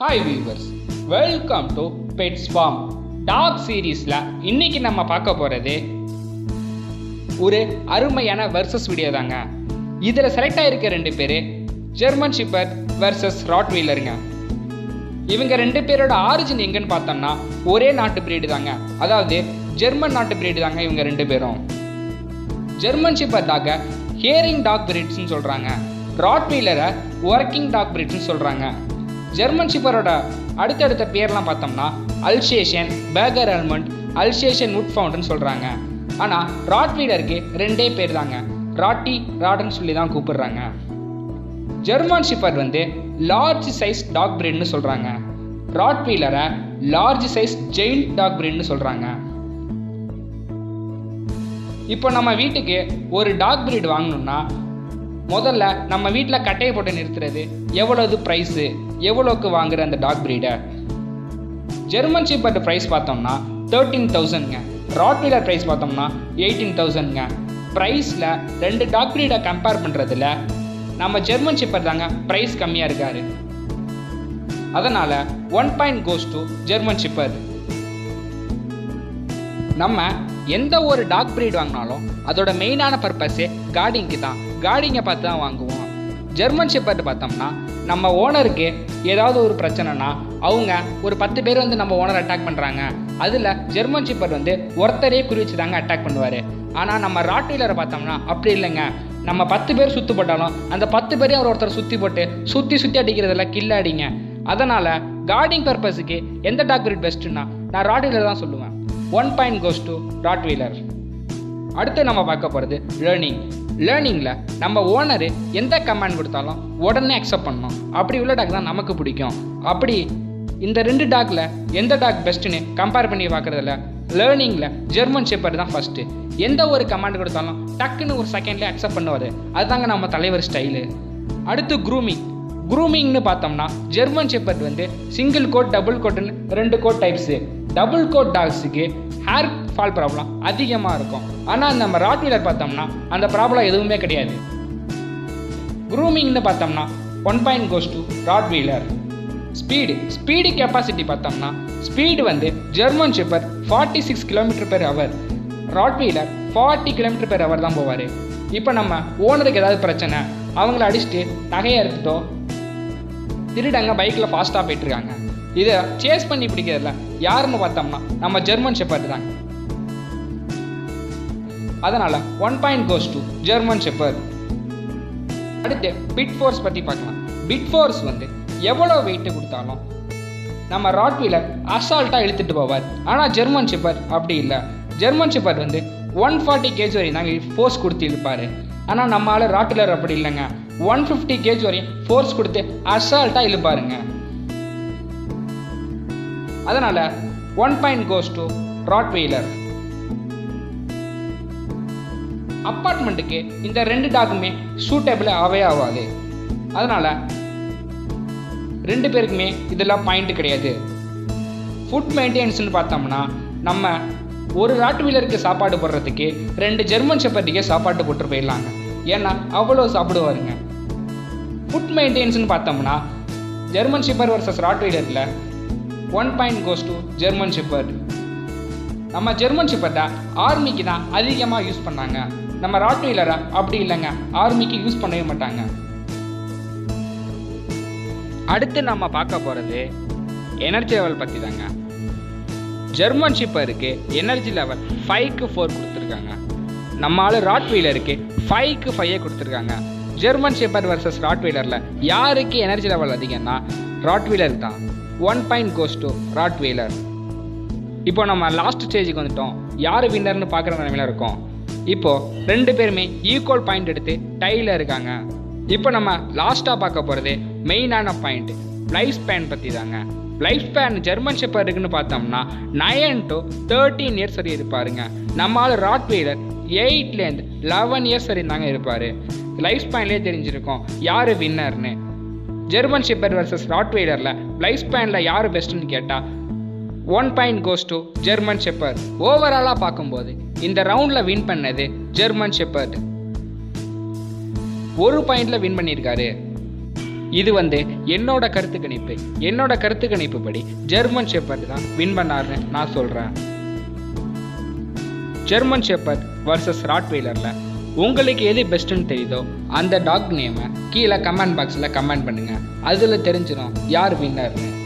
hi viewers welcome to pets farm talk சீரீஸில் இன்னைக்கு நம்ம பார்க்க போகிறது ஒரு அருமையான வெர்சஸ் வீடியோ தாங்க இதில் செலக்ட் ஆகிருக்க ரெண்டு பேர் ஜெர்மன் ஷிப்பர் வெர்சஸ் ராட்வீலருங்க இவங்க ரெண்டு பேரோட ஆரிஜின் எங்கன்னு பார்த்தோம்னா ஒரே நாட்டு பிரீடு தாங்க அதாவது ஜெர்மன் நாட்டு பிரீடு தாங்க இவங்க ரெண்டு பேரும் ஜெர்மன் ஷிப்பர் டாக ஹியரிங் டாக் பிரீட்ஸ்னு சொல்கிறாங்க ராட்வீலரை ஒர்க்கிங் டாக் பிரீட்ஸ்னு சொல்கிறாங்க ஜெர்மன் ஷிப்பரோட அடுத்தடுத்த பேர்லாம் பார்த்தோம்னா அல்சேஷன் பேகர் அல்மண்ட் அல்சேஷன் வுட் ஃபவுண்ட்னு சொல்கிறாங்க ஆனால் ராட்வீலருக்கு ரெண்டே பேர் தாங்க ராட்டி ராடுன்னு சொல்லி தான் கூப்பிடுறாங்க ஜெர்மன் ஷிப்பர் வந்து லார்ஜ் சைஸ் டாக் பிரீட்னு சொல்கிறாங்க ராட்வீலரை லார்ஜ் சைஸ் ஜெயின் டாக் பிரீட்னு சொல்கிறாங்க இப்போ நம்ம வீட்டுக்கு ஒரு டாக் பிரீட் வாங்கணும்னா முதல்ல நம்ம வீட்டில் கட்டையை போட்டு நிறுத்துறது எவ்வளவு ப்ரைஸு எவ்வளோக்கு வாங்குற அந்த டாக் பிரீடை ஜெர்மன் ஷிப்பர்ட் ப்ரைஸ் பார்த்தோம்னா தேர்ட்டீன் தௌசண்ட்ங்க ராட்வீலர் ப்ரைஸ் பார்த்தோம்னா எயிட்டீன் தௌசண்ட்ங்க ப்ரைஸில் ரெண்டு டாக் பிரீடை கம்பேர் பண்ணுறதுல நம்ம ஜெர்மன் ஷிப்பர் தாங்க ப்ரைஸ் கம்மியாக இருக்காரு அதனால் one point goes to German shepherd நம்ம எந்த ஒரு டாக் பிரீட் வாங்கினாலும் அதோட மெயினான பர்பஸே கார்டிங்க்கு தான் கார்டிங்கை பார்த்து தான் வாங்குவோம் ஜெர்மன் ஷெப்பர்ட் பார்த்தோம்னா நம்ம ஓனருக்கு ஏதாவது ஒரு பிரச்சனைனா அவங்க ஒரு பத்து பேர் வந்து நம்ம ஓனர் அட்டாக் பண்ணுறாங்க அதில் ஜெர்மன் ஷெப்பர்ட் வந்து ஒருத்தரே குறி வச்சு தாங்க அட்டாக் பண்ணுவார் ஆனால் நம்ம ராட்வீலரை பார்த்தோம்னா அப்படி இல்லைங்க நம்ம பத்து பேர் சுத்து போட்டாலும் அந்த பத்து பேரையும் அவர் ஒருத்தர் சுற்றி போட்டு சுற்றி சுற்றி அடிக்கிறதுல கில்ல அடிங்க அதனால் கார்டிங் பர்பஸுக்கு எந்த டாக் பிரீட் பெஸ்ட்டுன்னா நான் ராட்வீலர் தான் சொல்லுவேன் one point goes to Rottweiler அடுத்து நம்ம பார்க்க போகிறது லேர்னிங் லேர்னிங்கில் நம்ம ஓனரு எந்த கமாண்ட் கொடுத்தாலும் உடனே அக்செப்ட் பண்ணணும் அப்படி உள்ள டாக் தான் நமக்கு பிடிக்கும் அப்படி இந்த ரெண்டு டாக்ல எந்த டாக் பெஸ்ட்டுன்னு கம்பேர் பண்ணி பார்க்குறதுல லேர்னிங்கில் ஜெர்மன் ஷெப்பர் தான் ஃபஸ்ட்டு எந்த ஒரு கமாண்ட் கொடுத்தாலும் டக்குன்னு ஒரு செகண்ட்லேயே அக்செப்ட் பண்ணுவார் அதுதாங்க நம்ம தலைவர் ஸ்டைலு அடுத்து க்ரூமிங் க்ரூமிங்னு பார்த்தோம்னா ஜெர்மன் ஷெப்பர்ட் வந்து சிங்கிள் கோட் டபுள் கோட்னு ரெண்டு கோட் டைப்ஸு டபுள் கோட் டாக்ஸுக்கு ஹேர் ஃபால் ப்ராப்ளம் அதிகமாக இருக்கும் ஆனால் நம்ம ராட்வீலர் பார்த்தோம்னா அந்த ப்ராப்ளம் எதுவுமே கிடையாது க்ரூமிங்னு பார்த்தோம்னா one point goes to Rottweiler speed speed capacity பார்த்தோம்னா ஸ்பீடு வந்து German shepherd forty six kilometre per hour Rottweiler forty kilometre per hour தான் போவார் இப்போ நம்ம ஓனருக்கு ஏதாவது பிரச்சனை அவங்கள அடிச்சுட்டு நகையை எடுத்துட்டோம் திருடங்க பைக்கில் ஃபாஸ்ட்டாக போயிட்டுருக்காங்க இதை சேஸ் பண்ணி பிடிக்கிறதுல யாருன்னு பார்த்தோம்னா நம்ம ஜெர்மன் ஷெப்பர்ட் தாங்க அதனால் one point goes to German shepherd அடுத்து பிட் ஃபோர்ஸ் பற்றி பார்க்கலாம் பிட் ஃபோர்ஸ் வந்து எவ்வளோ வெயிட்டு கொடுத்தாலும் நம்ம ராட்வீலர் அசால்ட்டாக இழுத்துட்டு போவார் ஆனால் ஜெர்மன் ஷெப்பர்ட் அப்படி இல்லை ஜெர்மன் ஷெப்பர்ட் வந்து ஒன் ஃபார்ட்டி கேஜ் வரையும் தாங்க ஃபோர்ஸ் கொடுத்து இழுப்பார் ஆனால் நம்ம ஆள் ராட்வீலர் அப்படி இல்லைங்க ஒன் ஃபிஃப்டி கேஜ் வரையும் ஃபோர்ஸ் கொடுத்து அசால்ட்டாக இழுப்பாருங்க அதனால் one point goes to Rottweiler அப்பார்ட்மெண்ட்டுக்கு இந்த ரெண்டு டாக்குமே சூட்டபிள் ஆகவே ஆகாது அதனால் ரெண்டு பேருக்குமே இதெல்லாம் பாயிண்ட் கிடையாது ஃபுட் மெயின்டெனன்ஸ்னு பார்த்தோம்னா நம்ம ஒரு ராட்டு வீலருக்கு சாப்பாடு போடுறதுக்கு ரெண்டு ஜெர்மன் ஷெப்பர்ட்டுக்கே சாப்பாடு போட்டு போயிடலாங்க ஏன்னா அவ்வளோ சாப்பிடுவாருங்க ஃபுட் மெயின்டெனன்ஸ்னு பார்த்தோம்னா ஜெர்மன் ஷிப்பர் வர்சஸ் ராட் வீலரில் one point goes to German shepherd நம்ம ஜெர்மன் ஷிப்பர்ட்டை ஆர்மிக்கு தான் அதிகமாக யூஸ் பண்ணாங்க நம்ம ராட் வீலரை அப்படி இல்லைங்க ஆர்மிக்கு யூஸ் பண்ணவே மாட்டாங்க அடுத்து நம்ம பார்க்க போகிறது எனர்ஜி லெவல் பற்றி தாங்க ஜெர்மன் ஷிப்பருக்கு எனர்ஜி லெவல் ஃபைவ்க்கு ஃபோர் கொடுத்துருக்காங்க நம்ம ஆள் ராட் வீலருக்கு ஃபைவ்க்கு ஃபைவே கொடுத்துருக்காங்க ஜெர்மன் ஷெப்பர் வர்சஸ் ராட் வீலரில் யாருக்கு எனர்ஜி லெவல் அதிகம்னா ராட் வீலர் தான் one point goes to Rottweiler இப்போ நம்ம லாஸ்ட் ஸ்டேஜுக்கு வந்துட்டோம் யார் வின்னர்னு பார்க்குற நிலமையில இருக்கோம் இப்போது ரெண்டு பேருமே ஈக்குவல் பாயிண்ட் எடுத்து டையில் இருக்காங்க இப்போ நம்ம லாஸ்ட்டாக பார்க்க போகிறது மெயினான பாயிண்ட் லைஃப் ஸ்பேன் பற்றி தாங்க லைஃப் ஸ்பேன் ஜெர்மன் ஷெப்பர் இருக்குன்னு பார்த்தோம்னா நயன் டு தேர்ட்டீன் இயர்ஸ் வரை இருப்பாருங்க நம்ம ஆள் ராட் வீலர் எயிட்லேருந்து லெவன் இயர்ஸ் வரை தாங்க இருப்பார் லைஃப் ஸ்பேன்லேயே தெரிஞ்சிருக்கோம் யார் வின்னர்னு ஜெர்மன் ஷிப்பர் வர்சஸ் ராட்வெய்லரில் லைஃப் ஸ்பேனில் யார் பெஸ்ட்டுன்னு கேட்டால் one point goes to German shepherd ஓவராலாக பார்க்கும்போது இந்த ரவுண்டில் வின் பண்ணது ஜெர்மன் ஷெப்பர்ட் ஒரு பாயிண்டில் வின் பண்ணியிருக்காரு இது வந்து என்னோட கருத்து கணிப்பு என்னோட கருத்து கணிப்பு படி ஜெர்மன் ஷெப்பர்ட் தான் வின் பண்ணாருன்னு நான் சொல்கிறேன் ஜெர்மன் ஷெப்பர்ட் வர்சஸ் ராட்வெய்லரில் உங்களுக்கு எது பெஸ்ட்டுன்னு தெரியுதோ அந்த டாக் நேமை கீழே கமெண்ட் பாக்ஸில் கமெண்ட் பண்ணுங்கள் அதில் தெரிஞ்சிடும் யார் வின்னர்னு